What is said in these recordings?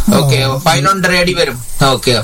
Okay பதினொன்றரை அடி வரும் ஓகே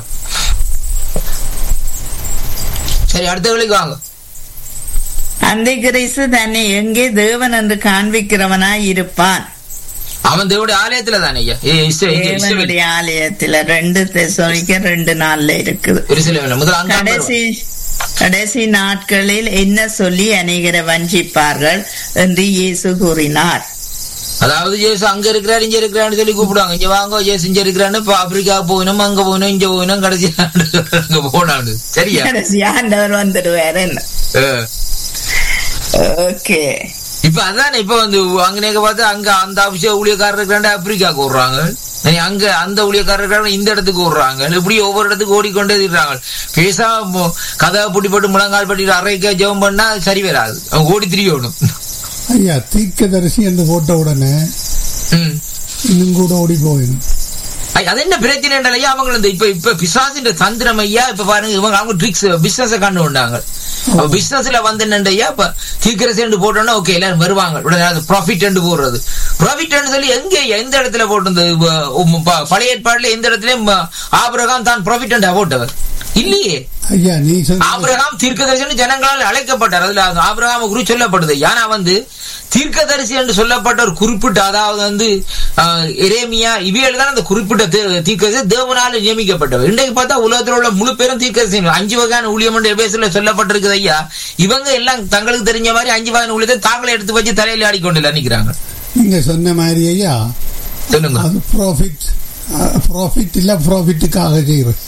சரி அடுத்த கேள்விக்கு வாங்க அந்த கிறிஸ்து தன்னை எங்கே தேவன் என்று காண்பிக்கிறவனாய் இருப்பான் அவன் தேவடைய ஆலயத்துல தானே ஐயா ஏ, இஸ்ரே- இங்க இஸ்ரேல் தேவனுடைய ஆலயத்துல ரெண்டு தெசோனிக்க ரெண்டு நாள்ல இருக்குது ஒரு சில முதல் அங்க கடைசி கடைசி நாட்களில் என்ன சொல்லி அநேகரை வஞ்சிப்பார்கள் என்று இயேசு கூறினார் அதாவது ஜேசு அங்க இருக்கிறாரு இங்க இருக்கிறான்னு சொல்லி கூப்பிடுவாங்க இங்க வாங்க ஜேசு இங்க இருக்கிறான்னு இப்ப ஆப்பிரிக்கா போகணும் அங்க போகணும் இங்க போகணும் கடைசி அங்க போனான்னு சரியா கடைசி ஆண்டவர் வந்துடுவார் என்ன அஹ். ஓகே இப்ப அதானே இப்ப வந்து அங்க நேக்க பார்த்து அங்க அந்த அபிஷேக ஊழியக்காரர் இருக்கிறாண்டு ஆப்பிரிக்காவுக்கு விடுறாங்க நீ அங்க அந்த ஊழியக்காரர் இருக்கிறாங்க இந்த இடத்துக்கு விடுறாங்க இப்படி ஒவ்வொரு இடத்துக்கு ஓடிக்கொண்டே இருக்கிறாங்க பேசாம கதை புட்டி போட்டு முழங்கால் பட்டி அரைக்க ஜெபம் பண்ணா சரி வராது அவங்க ஓடி திரியணும் ஐயா தீர்க்கதரிசி என்று போட்ட உடனே ம் இன்னும் கூட ஓடி போயிடும் ஐ, அது என்ன பிரச்சனை ஐயா அவங்க இந்த இப்ப இப்ப பிசாசின்ற தந்திரம் ஐயா இப்ப பாருங்க இவங்க அவங்க ட்ரிக்ஸ் பிசினஸ் கண்டு கொண்டாங்க அப்ப பிசினஸ்ல வந்து என்னண்டு ஐயா இப்ப தீக்கிரசேண்டு போட்டோம்னா ஓகே எல்லாரும் வருவாங்க உடனே அது ப்ராஃபிட் போடுறது ப்ராஃபிட் சொல்லி எங்க ஐயா, எந்த இடத்துல போட்டிருந்தது இப்ப, உம், ப- பழைய ஏற்பாடுல எந்த இடத்துலயும் அஹ், ஆபிரகாம் தான் ப்ராஃபிட் போட்டவர் இல்லையே ஐயா நீ சொன்ன ஆபிரகாம் தீர்க்கதரிசி ஜனங்களால் அழைக்கப்பட்டார் அதுல அந்த ஆபிரகாம குரு சொல்லப்படுது ஏன்னா வந்து தீர்க்கதரிசி என்று சொல்லப்பட்ட ஒரு குறிப்பிட்ட அதாவது வந்து ஆஹ், எரேமியா இவைகள் தான் அந்த குறிப்பிட்ட தீ- தீர்க்கதரிசி தேவனால நியமிக்கப்பட்டவர் இன்றைக்கு பார்த்தா உலகத்தில் உள்ள முழு பேரும் தீர்க்கதரிசி அஞ்சு வகையான ஊழியம் என்று எபேசில் சொல்லப்பட்டிருக்குது ஐயா இவங்க எல்லாம் தங்களுக்கு தெரிஞ்ச மாதிரி அஞ்சு வகையான ஊழியத்தை தாங்களே எடுத்து வச்சு தலையில ஆடிக்கொண்டு நினைக்கிறாங்க நீங்க சொன்ன மாதிரி ஐயா சொல்லுங்க அது ப்ராஃபிட் ப்ராஃபிட் இல்ல ப்ராஃபிட்டுக்காக செய்யறது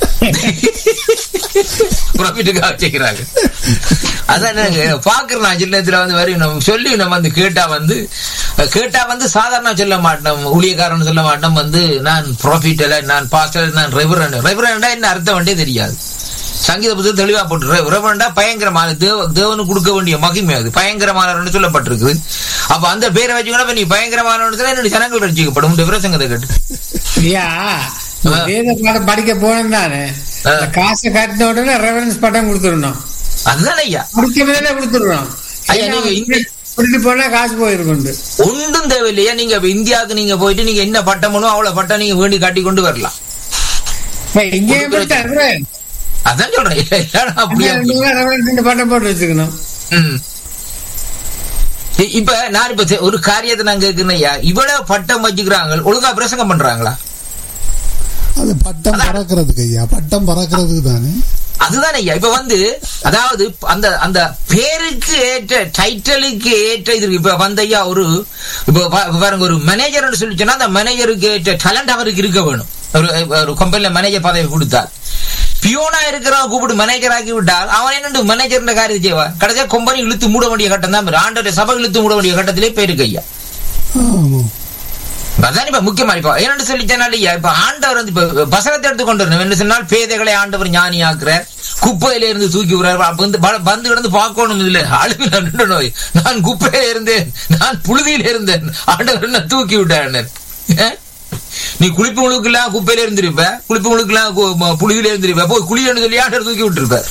ப்ராஃபிட்டுக்காக செய்கிறாங்க அதான் பாக்குறேன் நான் சின்னத்துல வந்து வரையும் நம்ம சொல்லி நம்ம வந்து கேட்டா வந்து கேட்டா வந்து சாதாரண சொல்ல மாட்டோம் ஊழியக்காரன் சொல்ல மாட்டோம் வந்து நான் ப்ராஃபிட் அல்ல நான் பாஸ்டர் நான் ரெவரன் ரெவரண்டா என்ன அர்த்தம் வண்டே தெரியாது சங்கீத புத்தகம் தெளிவா போட்டு ரெவரண்டா பயங்கரமான தேவ தேவனுக்கு கொடுக்க வேண்டிய மகிமை அது பயங்கரமானவர்னு சொல்லப்பட்டிருக்குது அப்ப அந்த பேரை வச்சுக்கணும் நீ பயங்கரமானவன் சொன்னா என்னுடைய ஜனங்கள் ரசிக்கப்படும் இந்த விவசங்கத்தை கேட்டு ஐயா வேத பாடம் படிக்க போனோம் தானே ஆ. காசை கட்டின உடனே ரெஃபரன்ஸ் பட்டம் கொடுத்துடணும் அதுதான் ஐயா படிக்க முதல்ல கொடுத்துடணும் ஐயா, நீங்க இந்த- கொடுத்து போனா காசு போயிருக்குண்டு ஒன்றும் தேவையில்லையா நீங்க இப்ப இந்தியாவுக்கு நீங்க போயிட்டு நீங்க என்ன பட்டம் பண்ணுவோம் அவ்வளவு பட்டம் நீங்க வேண்டி காட்டி கொண்டு வரலாம் ஏய், இங்கே எப்படி அதான் சொல்றேன் இல்லைன்னா அப்படியே ரெஃபரன்ஸ் பட்டம் போட்டு வச்சுக்கணும் ம். இ- இப்ப நான் இப்ப தெ- ஒரு காரியத்தை நான் கேட்கிறேன் ஐயா இவ்வளவு பட்டம் வச்சுக்கிறாங்க ஒழுங்கா பிரசங்கம் பண்றாங்களா அது பட்டம் பறக்கிறதுக்கு ஐயா பட்டம் பறக்கிறதுக்கு தானே அதுதான் ஐயா இப்ப வந்து அதாவது அந்த அந்த பேருக்கு ஏற்ற டைட்டலுக்கு ஏற்ற இது இருக்கு. இப்ப வந்து ஐயா ஒரு இப்ப பா- பாருங்க ஒரு மேனேஜர் சொல்லி சொன்னா அந்த மேனேஜருக்கு ஏற்ற டேலண்ட் அவருக்கு இருக்க வேணும் ஒரு ஒரு கம்பெனில மேனேஜர் பதவி கொடுத்தார் பியோனா இருக்கிறவன் கூப்பிட்டு மேனேஜர் ஆக்கி விட்டால் அவன் என்ன மேனேஜர் காரியத்தை செய்வான் கடைசியா கம்பெனி இழுத்து மூட வேண்டிய கட்டம் தான் வரும். ஆண்டோட சபை இழுத்து மூட வேண்டிய கட்டத்திலே போயிருக்கு ஐயா ஆமா அதான் இப்ப முக்கியமா இப்ப என்னன்னு சொல்லிச்சனால ஐயா இப்ப ஆண்டவர் வந்து இப்ப வசனத்தை எடுத்து கொண்டு வரணும் என்ன சொன்னால் பேதைகளை ஆண்டவர் ஞானி ஆக்குறார் குப்பையில இருந்து தூக்கி விடுறாரு அப்ப வந்து ப- வந்து கிடந்து பார்க்கணும் இல்ல அழுவில நின்று நோய் நான் குப்பையில இருந்தேன் நான் புழுதியில இருந்தேன் ஆண்டவர் என்ன தூக்கி விட்டார் நீ குளிப்பு முழுக்கெல்லாம் குப்பையில இருந்திருப்ப குளிப்பு முழுக்கெல்லாம் கு- ம- புழுதியில இருந்திருப்ப போய் குளியன்னு சொல்லி ஆண்டவர் தூக்கி விட்டுருப்பார்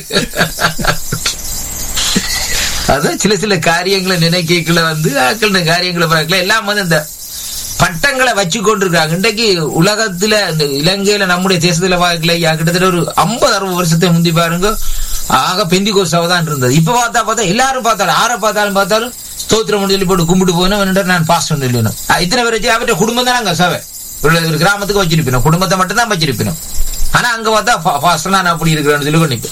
அதான் சில சில காரியங்களை நினைக்கல வந்து ஆக்கள் இந்த காரியங்களை பார்க்கல எல்லாம் வந்து இந்த பட்டங்களை வச்சு கொண்டிருக்காங்க இன்றைக்கு உலகத்துல இந்த இலங்கையில நம்முடைய தேசத்துல பார்க்கல யா, கிட்டத்தட்ட ஒரு ஐம்பது அறுபது வருஷத்தை முந்தி பாருங்க ஆக பெந்திகோஸ் சபை தான் இருந்தது இப்ப பார்த்தா பார்த்தா எல்லாரும் பார்த்தாலும் ஆரை பார்த்தாலும் பார்த்தாலும் ஸ்தோத்திரம் சொல்லி போட்டு கும்பிட்டு போகணும் நான் பாஸ் சொல்லணும் இத்தனை பேர் வச்சு அவற்றை குடும்பம் தான் அங்க சபை ஒரு ஒரு கிராமத்துக்கு வச்சிருப்பினோம் குடும்பத்தை மட்டும் தான் வச்சிருப்பினோம் ஆனா அங்க பார்த்தா பாஸ்டர் நான் அப்படி இருக்கிறேன்னு சொல்லி கொண்டு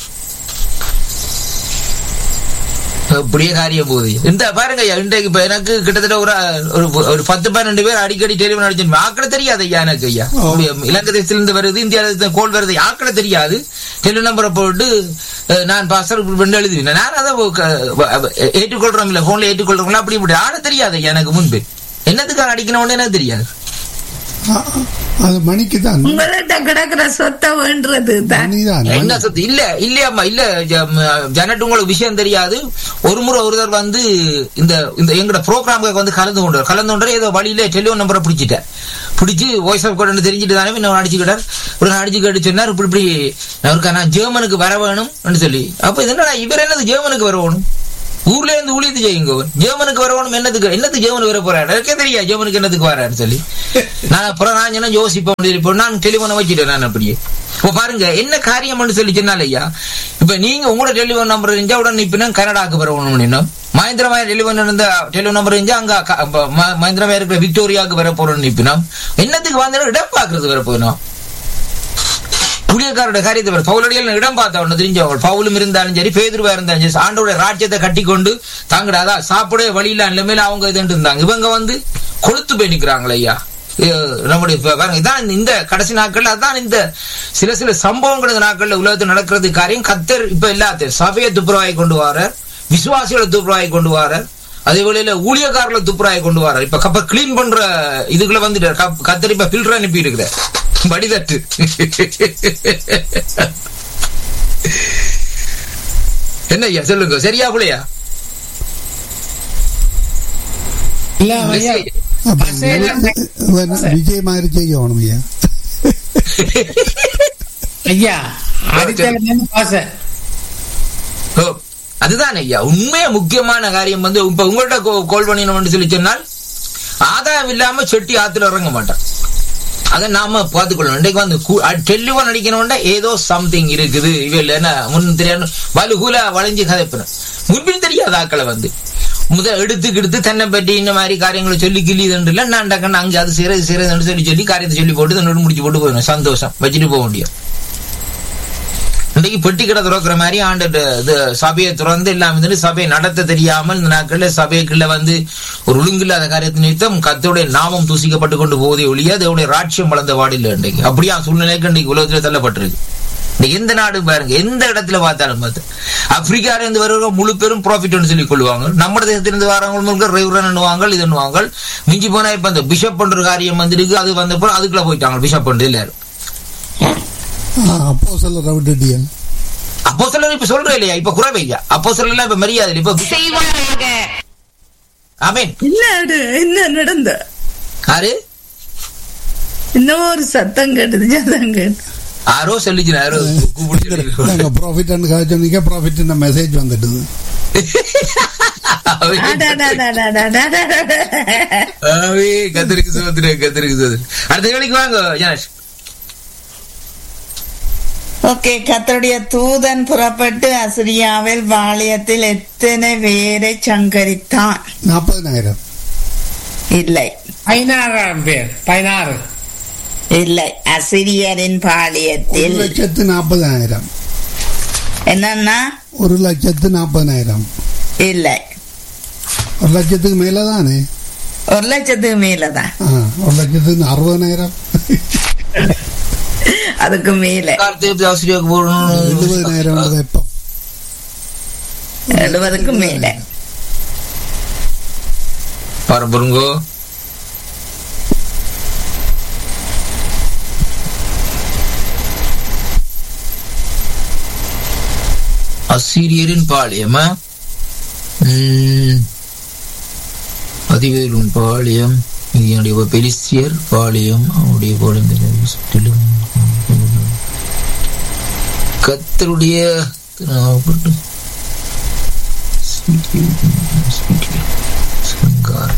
அப்படியே காரியம் போகுது இந்த பாருங்க ஐயா இன்றைக்கு இப்ப எனக்கு கிட்டத்தட்ட ஒரு ஒரு ஒரு பத்து பன்னெண்டு பேர் அடிக்கடி டெலிஃபோன் அடிச்சு ஆக்களை தெரியாது ஐயா எனக்கு ஐயா ஓ. இலங்கை தேசத்திலிருந்து வருது இந்தியா தேசத்துல கோல் வருது ஆக்களை தெரியாது டெலி நம்பரை போட்டு அஹ், நான் பாஸ்டர் இப்படி எழுதுவேன் நான் அதை க- வ- ஏற்றுக்கொள்றோம் இல்ல போன்ல ஏற்றுக்கொள்றோம்ல அப்படி இப்படி ஆட தெரியாது ஐயா எனக்கு முன்பு என்னத்துக்காக அடிக்கணும்னு எனக்கு தெரியாது ஆ, அது மணிக்கு தான் உங்கள்கிட்ட கிடக்குற சொத்தை வேண்டுறது தான் மணிதான் என்ன சத்து இல்ல இல்லையாம்மா இல்ல ஜ- ம- ஜனட் உங்களுக்கு விஷயம் தெரியாது ஒரு முறை ஒருத்தர் வந்து இந்த இந்த எங்கட ப்ரோக்ராமுக்கு வந்து கலந்து கொண்டார் கலந்து கொண்டார் ஏதோ வழியில டெலிஃபோன் நம்பரை பிடிச்சிட்டேன் பிடிச்சி வாய்ஸ் ஆஃப் கோட் தெரிஞ்சுட்டு தானே இன்னும் அடிச்சுக்கிட்டார் ஒரு அடிச்சு கேட்டு சொன்னார் இப்படி இப்படி அவருக்கு நான் ஜெர்மனுக்கு வர வேணும் சொல்லி அப்ப இது என்னடா இவர் என்னது ஜெர்மனுக்கு வர வேணும் ஊர்ல இருந்து ஊழியத்து செய்யுங்க ஜெர்மனுக்கு வரவனும் என்னத்துக்கு என்னத்துக்கு ஜெர்மனுக்கு வர போறாரு எனக்கே தெரியா ஜெர்மனுக்கு என்னத்துக்கு வரான்னு சொல்லி நான் அப்புறம் நான் என்ன யோசிப்பேன் இப்போ நான் டெலிஃபோனை வச்சுட்டேன் நான் அப்படியே இப்போ பாருங்க என்ன காரியம்னு சொல்லி சொன்னால ஐயா இப்ப நீங்க உங்களோட டெலிஃபோன் நம்பர் இருந்தா உடனே இப்ப கனடாக்கு வரணும் இன்னும் மகேந்திரமா டெலிஃபோன் இருந்த டெலிஃபோன் நம்பர் இருந்தா அங்க க- அப்ப ம- மகேந்திரமா இருக்கிற விக்டோரியாவுக்கு வர போறோம் நிப்பினோம் என்னத்துக்கு வந்து இடம் பாக்குறது வர போயினோம் ஊழியக்காரோட காரியத்தை பாரு. பவுலடியில் இடம் பார்த்தவன் தெரிஞ்சவங்க பவுலும் இருந்தாலும் சரி பேதுருவா இருந்தாலும் சரி ஆண்டோட ராஜ்யத்தை கட்டி கொண்டு தாங்கடா அதான் சாப்பிட வழியில நிலைமையில அவங்க இது இருந்தாங்க இவங்க வந்து கொளுத்து போய் நிக்கிறாங்களே ஐயா அஹ் நம்முடைய இப்ப பாருங்க இதான் இந்த கடைசி நாட்கள்ல அதான் இந்த சில சில சம்பவங்கள் இந்த நாட்கள்ல உலகத்தில் நடக்கிறது காரியம் கத்தர் இப்ப எல்லாத்தையும் சபையை துப்புரவாய் கொண்டு வரார் விசுவாசிகளை துப்புரவாய் கொண்டு வரார் அதே வேளையில ஊழியக்காரர்களை துப்புராய் கொண்டு வரார் இப்ப கப்ப கிளீன் பண்ற இதுக்குள்ள வந்துட்டார் கப்- கத்தர் இப்ப ஃபில்டர் அனுப்பி இருக்கிறார் வடிதட்டு என்ன ஐயா சொல்லுங்க சரியா புள்ளையா இல்ல ஐயா அப்ப பசையில இவன் விஜய் மாதிரி செய்யணும் ஐயா ஐயா அடித்தவன் பாச ஓ, அதுதான் ஐயா உண்மையா முக்கியமான காரியம் வந்து இப்ப உங்கள்ட்ட கோல் பண்ணினோம்னு சொல்லி சொன்னால் ஆதாயம் இல்லாம செட்டி ஆத்துல இறங்க மாட்டான் அதை நாம பார்த்துக்கொள்ளணும் இன்றைக்கு வந்து டெல்லிவன் அடிக்கணும்னா ஏதோ சம்திங் இருக்குது இவள் என்ன முன் தெரியாது வலுகுல வளைஞ்சு கதைப்பின முன்பின் தெரியாத ஆக்களை வந்து முத எடுத்து கிடுத்து தன்னை பற்றி இந்த மாதிரி காரியங்களை சொல்லி கிள்ளி தண்டுல நான் டக்குன்னு அங்கே அது சிறை சிறைன்னு சொல்லி சொல்லி காரியத்தை சொல்லி போட்டு தன்னோடு முடிச்சு போட்டு போயிடும் சந்தோஷம் வச்சுட்டு போக முடியும் இன்றைக்கு பெட்டி கடை திறக்கிற மாதிரி ஆண்டு இது சபையை திறந்து எல்லாம் வந்து சபையை நடத்த தெரியாமல் இந்த நாட்கள்ல சபைக்குள்ள வந்து ஒரு ஒழுங்கில்லாத காரியத்தை நிமித்தம் கத்தோடைய நாமம் தூசிக்கப்பட்டு கொண்டு போவதே ஒழிய அதோடைய ராட்சியம் வளர்ந்த வாடில்லை இன்றைக்கு அப்படியா சூழ்நிலைக்கு இன்றைக்கு உலகத்துல தள்ளப்பட்டிருக்கு இன்னைக்கு எந்த நாடு பாருங்க எந்த இடத்துல பார்த்தாலும் பார்த்து ஆப்பிரிக்கால இருந்து வருவங்க முழு பேரும் ப்ராஃபிட் சொல்லி கொள்வாங்க நம்ம தேசத்திலிருந்து வரவங்க ரெவரன் பண்ணுவாங்க இது பண்ணுவாங்க மிஞ்சி போனா இப்ப அந்த பிஷப் பண்ற காரியம் வந்துருக்கு அது வந்தப்போ அதுக்குள்ள போயிட்டாங்க பிஷப் பண்றது எல்லாரும் அப்போ சொல்ல ரவுடியன் அப்போ சிலர் இப்ப சொல்றேன் இல்லையா இப்ப குறைவையா அப்போ சிலர் இப்ப மரியாதை இல்ல. இப்ப ஆமீன் என்ன அது? என்ன நடந்த யாரு இன்னும் ஒரு சத்தம் கேட்டது சத்தம் கேட்டு யாரோ சொல்லிச்சு யாரோ கூப்பிட்டு சொல்லி- நாங்க ப்ராஃபிட் காய்ச்சோனிக்க ப்ராஃபிட் மெசேஜ் வந்துட்டுது ஆவே, கத்திரிக்கு சோதனை கத்திரிக்கு சோதனை அடுத்த வேலைக்கு வாங்க ஜனேஷ் ஓகே கத்தருடைய தூதன் புறப்பட்டு அசிரியாவில் பாளையத்தில் எத்தனை பேரை சங்கரித்தான் நாற்பதனாயிரம் இல்லை பதினாறாயிரம் பேர் பதினாறு இல்லை அசிரியரின் ஒரு பாளையத்தில் லட்சத்து நாற்பதாயிரம் என்னன்னா ஒரு லட்சத்து நாற்பதாயிரம் இல்லை ஒரு லட்சத்துக்கு மேல தானே ஒரு லட்சத்துக்கு மேலதான் ஆ, ஒரு லட்சத்துக்கு அறுபதாயிரம் அதுக்கு மேல கார்த்திகை ஆசிரியருக்கு போடணும் எழுபதாயிரம் வெப்பம் எழுபதுக்கு மேல பாரு பொருங்கோ அசீரியரின் பாளையமா ம். அதிவேலும் பாளையம் இது என்னுடைய பெலிஸ்தியர் பாளையம் அவனுடைய பாளையம் சுற்றிலும் கத்தருடைய நாமப்பட்டு சங்கார்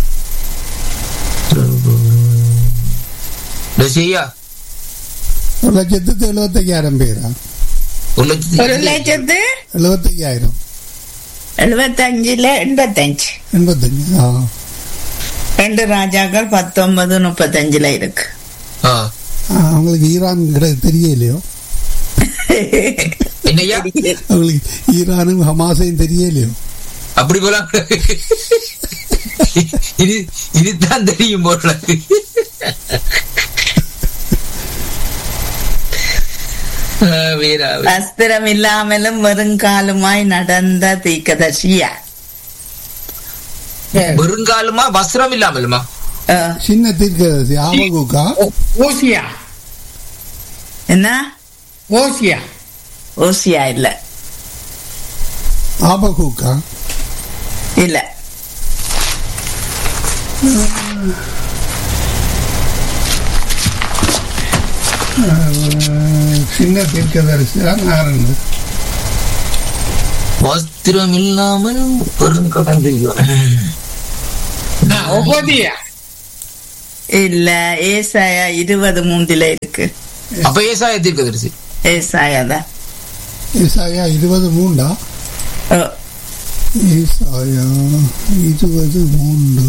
செய்யா ஒரு லட்சத்துக்கு எழுபத்தையாயிரம் பேரா ஒரு லட்சத்தி ஒரு லட்சத்து எழுபத்தையாயிரம் எழுபத்தஞ்சுல எண்பத்தஞ்சு எண்பத்தஞ்சு ஆ ரெண்டு ராஜாக்கள் பத்தொன்பது முப்பத்தஞ்சுல இருக்கு ஆ. ஆ, அவங்களுக்கு ஈரான் கிட்ட தெரியலையோ என்னய்யா அவங்களுக்கு ஈரானும் ஹமாஸையும் தெரியலையோ அப்படி போல இது இதுதான் தெரியும் போல ஆ, வீரா வீரா. வஸ்திரம் இல்லாமலும் வெறுங்காலுமாய் நடந்த தீக்கதர்சியா வெறுங்காலுமா வஸ்திரம் இல்லாமலுமா அஹ், சின்ன தீர்க்கதரிசி ஆபகுக்கா ஓசியா என்ன ஓசியா ஓசியா இல்ல ஆபகுக்கா இல்ல சின்ன தீர்க்கதரிசி தான் யாருன்னு வஸ்திரம் இல்லாமல் பெருங்கடன் செய்யும் ஒவ்வொதியா இல்ல ஏசாயா இருபது மூன்றுல இருக்கு அப்ப ஏசாய தீர்க்கதரிசி ஏசாயா தான் ஈசாயா இருபது மூண்டா ஓ, ஈசாயா இருபது மூன்று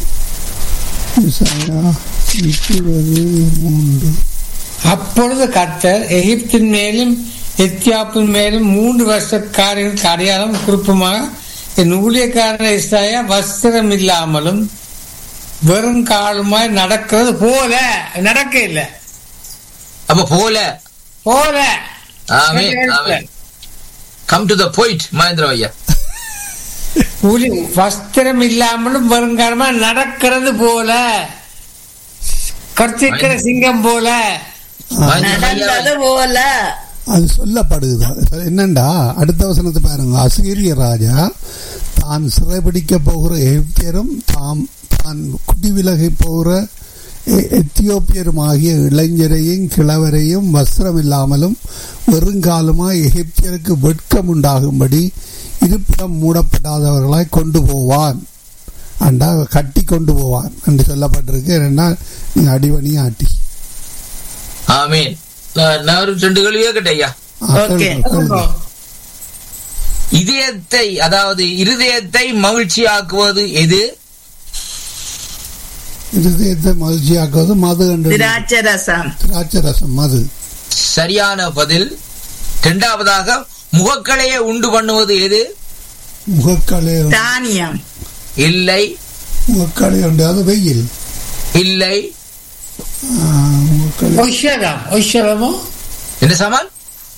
ஈசாயா இருபது மூன்று அப்பொழுது கர்த்தர் எகிப்தின் மேலும் எத்தியாப்பின் மேலும் மூன்று வருஷக்காரர்களுக்கு அடையாளம் குறிப்புமாக என் ஊழியக்காரன் இஸ்ராயா வஸ்திரம் இல்லாமலும் வெறும் காலுமாய் நடக்கிறது போல நடக்க இல்ல அப்ப போல போல ஆமே ஆமே come to the point Mahendra ஐயா ஊழி வஸ்திரம் இல்லாமலும் வருங்காலமா நடக்கிறது போல கர்த்திக்கிற சிங்கம் போல நடந்தது போல அது சொல்லப்படுது என்னண்டா அடுத்த வசனத்தை பாருங்க அசீரிய ராஜா தான் சிறைபிடிக்க போகிற எகிப்தியரும் தாம் தான் குடிவிலகி போகிற எ- எத்தியோப்பியரும் ஆகிய இளைஞரையும் கிழவரையும் வஸ்திரம் இல்லாமலும் வெறுங்காலமாய் எகிப்தியருக்கு வெட்கம் உண்டாகும்படி இருப்பிடம் மூடப்படாதவர்களாய் கொண்டு போவான் அண்டா கட்டி கொண்டு போவான் என்று சொல்லப்பட்டிருக்கு என்னன்னா நீ அடிவணி ஆட்டி ஆமீன் நான் நான் ஒரு ரெண்டு கேள்வி கேட்டேன் ஐயா Okay. இதயத்தை அதாவது இருதயத்தை மகிழ்ச்சியாக்குவது எது இருதயத்தை மகிழ்ச்சியாக்குவது மது என்று திராட்சை ரசம் திராட்சை ரசம் மது சரியான பதில் இரண்டாவதாக முகக்கலையை உண்டு பண்ணுவது எது முகக்கலை தானியம் இல்லை முகக்கலை உண்டு அது வெயில் இல்லை ஆ, முகக்கலை ஒஷரம் ஒஷரமோ என்ன சமான்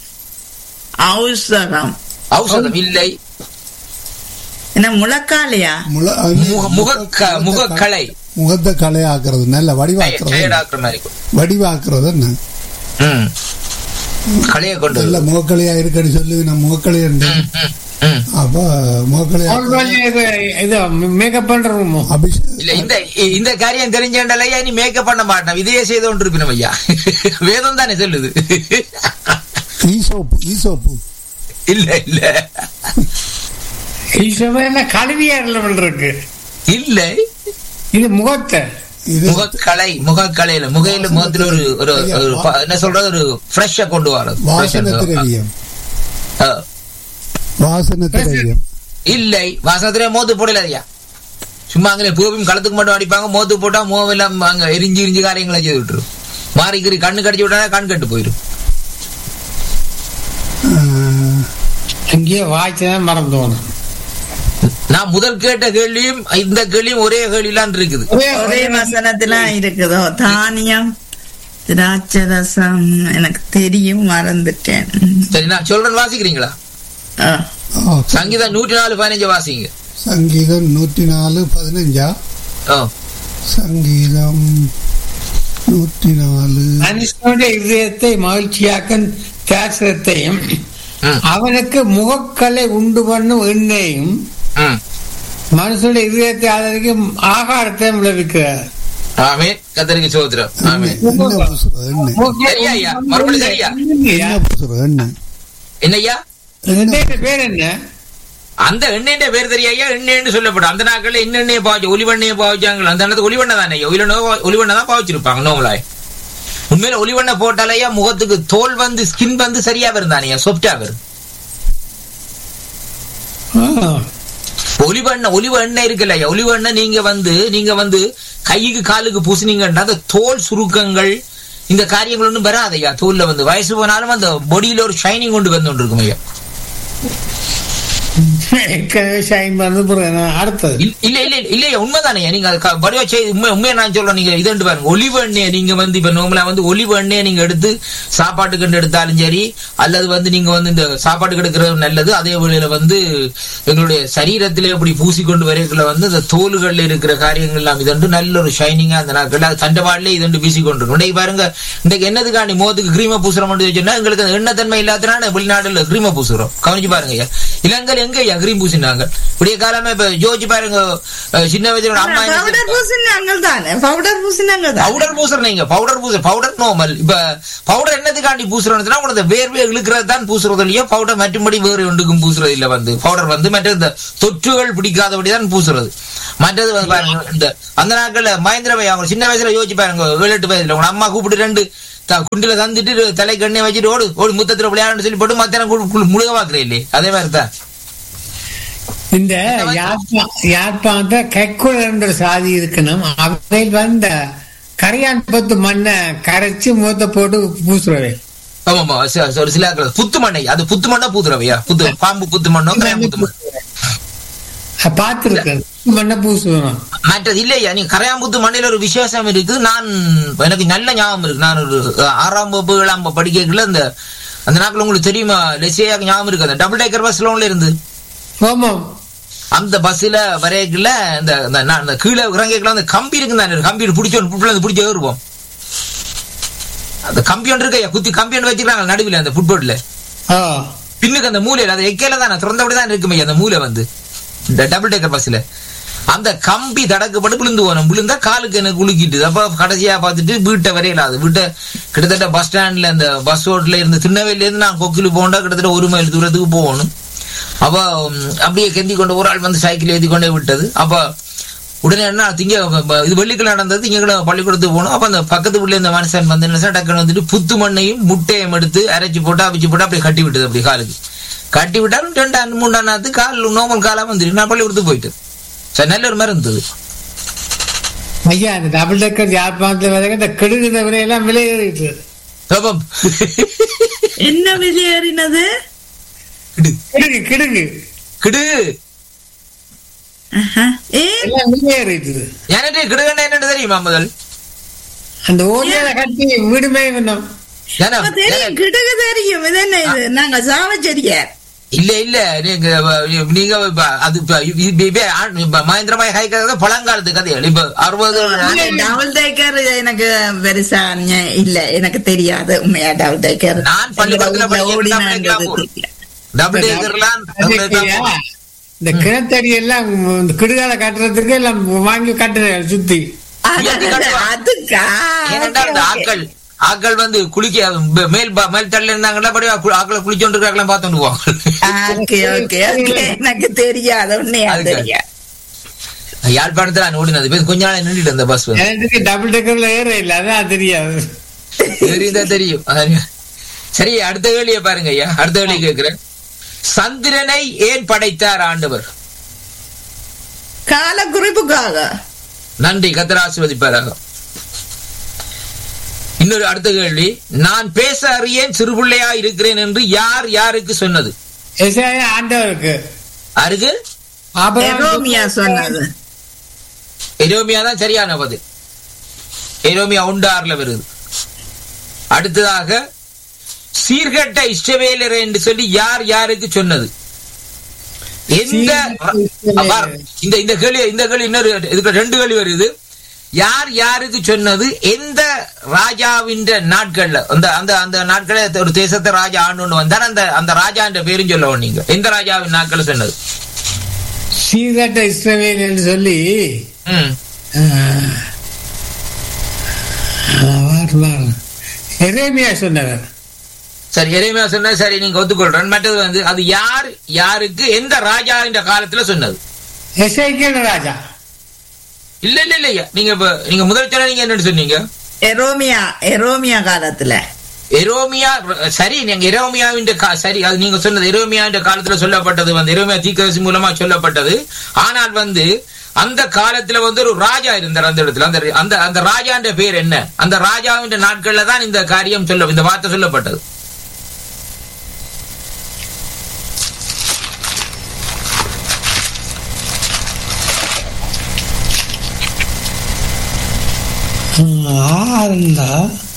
ஔஷதம் ஔஷதம் இல்லை என்ன முழக்காலையா முல- முக- முகக்க- முகக்கலை முகத்தை கலையாக்குறது நல்ல வடிவாக்குறது டயர்டாக்குற மாதிரி இருக்கும். வடிவாக்குறது என்ன ம். கலையை கொண்டு நல்ல முகக்கலையா இருக்குன்னு சொல்லி நான் முகக்கலை உண்டு ம், ம், ம். அப்ப முகக்கலையா இது மேக்கப் பண்றோமோ அபிஷேக் இல்ல இந்த இந்த காரியம் தெரிஞ்சேன்டலையா நீ மேக்கப் பண்ண மாட்டேன் இதையே செய்து கொண்டு இருப்பினும் ஐயா வேதம் தானே சொல்லுது ஈசோப்பு ஈசோப்பு இல்ல இல்ல ஈஸ்வரன் என்ன கழுவியாரில் இருக்கு இல்லை இது முகத்தை இது முகக்கலை முகக்கலையில முகையில முகத்துல ஒரு ஒரு ஒரு ப- என்ன சொல்றது ஒரு ஃப்ரெஷ்ஷா கொண்டு வரது வாசன திரவியம் ஆ. வாசன திரவியம் இல்லை வாசனத்திலே மோத்து போடல ஐயா சும்மா அங்கே பூவும் களத்துக்கு மட்டும் அடிப்பாங்க மோத்து போட்டா மோவம் எல்லாம் அங்க எரிஞ்சு எரிஞ்சு காரியங்களை செய்து விட்டுரும் மாறிக்கிறி கண்ணு கடிச்சு விட்டா கண் கட்டு போயிடும் ஆ, அங்கேயே வாய்ச்சதான் மறந்து போனோம் நான் முதல் கேட்ட கேள்வியும் இந்த கேள்வியும் ஒரே கேள்விலாம் இருக்குது ஒரே வசனத்துல இருக்குதோ தானியம் திராட்சை ரசம் எனக்கு தெரியும் மறந்துட்டேன் சரி நான் சொல்றேன் வாசிக்கிறீங்களா ஆ. ஆ, சங்கீதம் நூற்றி நாலு பதினஞ்சு வாசிங்க சங்கீதம் நூற்றி நாலு பதினஞ்சா ஓ சங்கீதம் நூற்றி நாலு மனுஷனுடைய இதயத்தை மகிழ்ச்சியாக்க தேசத்தையும் ம், அவனுக்கு முகக்கலை உண்டு பண்ணும் எண்ணெயும் ம். மனுஷனுடைய இதயத்தை ஆதரிக்கும் ஆகாரத்தையும் விளைவிக்கிறார் ஆமே கத்தரிக்கு சோதரம் ஆமே என்ன பூசுறது என்ன சரியா ஐயா? மறுபடியும் சரியா? என்ன பூசுறது என்ன என்னய்யா எண்ணெய் பேர் என்ன அந்த எண்ணெயின் பேர் தெரியா எண்ணெய்னு சொல்லப்படும் அந்த நாட்கள்ல என்ன எண்ணெயை பாவச்சு ஒலிவெண்ணையை பாவச்சாங்க அந்த நேரத்துக்கு ஒலிவெண்ணை தானே ஒலிவெண்ணை ஒலிவெண்ணை தான் பாவச்சிருப்பாங்க நோங்களாய் உண்மையில ஒலிவெண்ணை போட்டாலையா முகத்துக்கு தோல் வந்து ஸ்கின் வந்து சரியா வருந்தானே சொப்டா வரும் ஆ. ஒலிவெண்ணெய் ஒலிவ எண்ணெய் இருக்குல்ல ஐயா ஒலிவ எண்ணெய் நீங்க வந்து நீங்க வந்து கைக்கு காலுக்கு பூசினீங்கன்னா அந்த தோல் சுருக்கங்கள் இந்த காரியங்கள் ஒன்றும் வராதையா தோல்ல வந்து வயசு போனாலும் அந்த பொடியில ஒரு ஷைனிங் கொண்டு வந்து கொண்டு இருக்கும் ஐயா ஏற்கனவே ஷைன் பண்ணது பிறகு அடுத்தது இல்ல இல்ல இல்ல இல்லையா உண்மைதானே நீங்க அது க- வடிவா செய்து உண்மை உண்மையை நான் சொல்றேன் நீங்க இது பாருங்க ஒலிவ எண்ணெயை நீங்க வந்து இப்ப நோம்பலா வந்து ஒலிவ எண்ணெயை நீங்க எடுத்து சாப்பாட்டுக்கு கண்டு எடுத்தாலும் சரி அல்லது வந்து நீங்க வந்து இந்த சாப்பாட்டுக்கு எடுக்கிறது நல்லது அதே வேளையில வந்து எங்களுடைய சரீரத்திலே இப்படி பூசிக்கொண்டு வரைக்குள்ள வந்து இந்த தோல்கள்ல இருக்கிற காரியங்கள் எல்லாம் இதண்டு நல்ல ஒரு ஷைனிங்கா அந்த நாட்கள் அது தண்டவாடலே இதண்டு வீசி கொண்டு இருக்கும் இன்னைக்கு பாருங்க இன்னைக்கு என்னதுக்காண்டி மோத்துக்கு கிரீம பூசுறோம் சொன்னா எங்களுக்கு அந்த எண்ணத்தன்மை இல்லாதனால வெளிநாடுல கிரீம பூசுறோம் கவனிச்சு பாருங்க ஐயா இலங்கையில எங்க ஐயா கிரீம் பூசினாங்க விடிய காலமே இப்ப யோசிச்சு பாருங்க அஹ், சின்ன வயசுல அம்மா என்ன பவுடர் செய்வாங்க? பூசினாங்கள் தானே பவுடர் பூசினாங்கள் தான் பவுடர் பூசுற நீங்க பவுடர் பூச பவுடர் நார்மல் இப்ப பவுடர் என்னதுக்காண்டி பூசுறோம்னா உனக்கு வேர்வை இழுக்கிறது தான் பூசுறது இல்லையோ பவுடர் மற்றும்படி வேறு ஒன்றுக்கும் பூசுறது இல்ல வந்து பவுடர் வந்து மற்ற இந்த தொற்றுகள் பிடிக்காதபடி தான் பூசுறது மற்றது வந்து பாருங்க இந்த அந்த நாட்கள்ல மகேந்திர அவங்க சின்ன வயசுல யோசிச்சு பாருங்க ஏழு எட்டு வயசுல உங்க அம்மா கூப்பிட்டு ரெண்டு த- குண்டுல தந்துட்டு தலை கண்ணை வச்சுட்டு ஓடு ஓடு முத்தத்துல விளையாடுன்னு சொல்லி போட்டு மத்தியானம் முழுக பாக்குறேன் இல்லையே அதே மாதிரி தான் இந்த யாழ்ப்பா யாழ்ப்பாணத்தை கைக்குழல் என்ற சாதி இருக்கணும் அவை வந்த கரையான் பத்து மண்ணை கரைச்சு மூத்த போட்டு பூசுறவை ஆமாமா ச- ச- ஒரு சில ஆட்கள் புத்து மண்ணை அது புத்து மண்ணா பூத்துறவையா புத்து பாம்பு புத்து மண்ணோ கிராம் புத்து மண்ணோ பார்த்திருக்கேன் மண்ணை பூசுவேன் மற்றது இல்லையா நீ கரையாம்புத்து மண்ணில ஒரு விசேஷம் இருக்கு நான் எனக்கு நல்ல ஞாபகம் இருக்கு நான் ஒரு அஹ், ஆறாம் வகுப்பு ஏழாம் வகுப்பு படிக்கல அந்த அந்த நாட்கள் உங்களுக்கு தெரியுமா லெசியாக ஞாபகம் இருக்கு அந்த டபுள் டேக்கர் பஸ்ல ஒன்ல இருந்து ஆமாம் அந்த பஸ்ல வரையக்குள்ள இந்த இந்த நான் இந்த கீழே இறங்கிக்கலாம் அந்த கம்பி இருக்கு தானே கம்பி பிடிச்ச புட்ல பிடிச்ச ஏறுவோம் அந்த கம்பி ஒன்று இருக்கு குத்தி கம்பி ஒன்று வச்சிருக்காங்க நடுவில் அந்த ஃபுட்போர்ட்ல ஆ பின்னுக்கு அந்த மூலையில அந்த எக்கையில தான் திறந்தபடி தான் இருக்குமே அந்த மூலை வந்து இந்த டபுள் டேக்கர் பஸ்ல அந்த கம்பி தடக்கப்பட்டு விழுந்து போனோம் விழுந்தா காலுக்கு எனக்கு குலுக்கிட்டு அப்ப கடைசியா பார்த்துட்டு வீட்டை வரையில அது வீட்டை கிட்டத்தட்ட பஸ் ஸ்டாண்ட்ல அந்த பஸ் ரோட்ல இருந்து திருநெல்வேலியில இருந்து நான் கொக்கிலு போண்டா கிட்டத்தட்ட ஒரு மைல் தூரத்துக்கு போகணும் அப்ப உம், அப்படியே கெந்தி கொண்டு ஒரு ஆள் வந்து சைக்கிள் ஏத்தி கொண்டே விட்டது அப்ப உடனே என்ன திங்க ப- இது வெள்ளிக்கிழமை நடந்தது திங்கக்கிழமை பள்ளிக்கூடத்துக்கு போகணும் அப்ப அந்த பக்கத்து வீட்டுல இந்த மனுஷன் வந்து என்ன செய்ய, டக்குன்னு வந்துட்டு புத்து மண்ணையும் முட்டையும் எடுத்து அரைச்சு போட்டு அவிச்சு போட்டு அப்படியே கட்டி விட்டது அப்படி காலுக்கு கட்டி விட்டாலும் ரெண்டு மூணு நாத்து கால் நோமல் காலா வந்துட்டு நான் பள்ளிக்கூடத்துக்கு போயிட்டு சரி நல்ல ஒரு மாதிரி இருந்தது ஐயா இந்த டபுள் டெக்கர் யாழ்ப்பாணத்துல வரைக்கும் இந்த கெடுகிற விலையெல்லாம் விலை ஏறிட்டு அப்ப என்ன வெளியேறினது கிடு கிடுகு கிடுகு கிடு ஆஹா. ஏ எல்லாம் விலை ஏறிட்டு எனக்கு கிடுகண்ட என்னன்னு தெரியுமா முதல் அந்த ஓலையில கட்டி வீடுமே வேணும் ஏன்னா அப்ப தெரியும் கிடுகு தெரியும் இது என்ன இது நாங்க சாவச்செடியார் இல்ல இல்ல நீங்க வ- நீங்க இப்ப அது இப்ப இது இப்ப ஆ- இப்ப மகேந்திரமாய் ஹைக்கிறது பழங்காலத்து கதைகள் இப்ப அறுபது டபுள் டேக்கர் எனக்கு பெருசா ஞ- இல்ல எனக்கு தெரியாது உண்மையா டபுள் டேக்கர் நான் பள்ளிக்கூடத்துல படிக்கிறப்ப double decker டபுள் டேக்கர்லாம் இந்த கிணத்தடி எல்லாம் இந்த கிடுகால கட்டுறதுக்கு எல்லாம் வாங்கி கட்டுறேன் சுத்தி அதுக்கா ஏனென்றால் இந்த ஆக்கள் ஆக்கள் வந்து குளிக்க ப- மேல் ப- மேல் தள்ள இருந்தாங்கன்னா படி ஆக்களை குளிச்சோண்டு இருக்காங்களாம் பார்த்துட்டு போவாங்க ஓகே ஓகே ஓகே எனக்கு தெரியாது உண்மையா அதுக்கு. தெரியாது யாழ்ப்பாணத்துல நான் ஓடினது போய் கொஞ்ச நாள் நின்றுட்டு அந்த பஸ் வந்து எனக்கு டபுள் டெக்கர்ல ஏற இல்ல அதான் தெரியாது தெரியுதா தெரியும் அதான். சரி அடுத்த கேள்வியை பாருங்க ஐயா அடுத்த கேள்வி கேட்கிறேன் சந்திரனை ஏன் படைத்தார் ஆண்டவர் கால குறிப்புக்காக நன்றி கத்தர் ஆசிர்வதிப்பாராக இன்னொரு அடுத்த கேள்வி நான் பேச அறியேன் சிறுபிள்ளையா இருக்கிறேன் என்று யார் யாருக்கு சொன்னது எஸ்ஐயா ஆண்டவருக்கு அருகு ஆபிரகாம் எரோமியா சொன்னது எரோமியா தான் சரியான பதில் எரோமியா உண்டார்ல வருது அடுத்ததாக சீர்கட்ட இஷ்டவேலர் என்று சொல்லி யார் யாருக்கு சொன்னது எந்த சீர்கெட்ட இஸ்ரவேலர். பார், இந்த இந்த கேள்வி இந்த கேள்வி இன்னொரு இதுக்கு ரெண்டு கேள்வி வருது யார் யாருக்கு சொன்னது எந்த ராஜாவின் நாட்கள்ல அந்த அந்த அந்த நாட்கள ஒரு தேசத்தை ராஜா ஆண்டு வந்தார் அந்த அந்த ராஜான்ற பேரும் சொல்லவும் நீங்க எந்த ராஜாவின் நாட்கள் சொன்னது சீர்கட்ட இஸ்ரவேல் என்று சொல்லி ம் ஆஹ், வார், வார். எரேமியா சொன்னவர் சரி எரேமியா சொன்னா சரி நீங்க ஒத்துக்கொள்றேன் மற்றது வந்து அது யார் யாருக்கு எந்த ராஜா என்ற காலத்துல சொன்னது எஸ்ஐக்கியல் ராஜா இல்ல இல்ல இல்லையா நீங்க இப்ப நீங்க முதல் சொன்ன நீங்க என்னன்னு சொன்னீங்க எரோமியா எரோமியா காலத்துல எரோமியா சரி நீங்க எரோமியாவின் கா- சரி அது நீங்க சொன்னது எரோமியாவின் காலத்துல சொல்லப்பட்டது வந்து எரோமியா தீக்கரசி மூலமா சொல்லப்பட்டது ஆனால் வந்து அந்த காலத்துல வந்து ஒரு ராஜா இருந்தார் அந்த இடத்துல அந்த அந்த அந்த ராஜான்ற பேர் என்ன அந்த ராஜாவின் நாட்கள்ல தான் இந்த காரியம் சொல்ல இந்த வார்த்தை சொல்லப்பட்டது ஆறுந்தா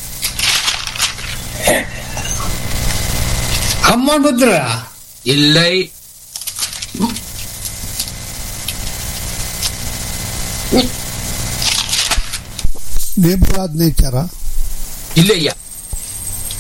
அம்மன் புத்திரா இல்லை நேபுராத் நேச்சரா இல்லையா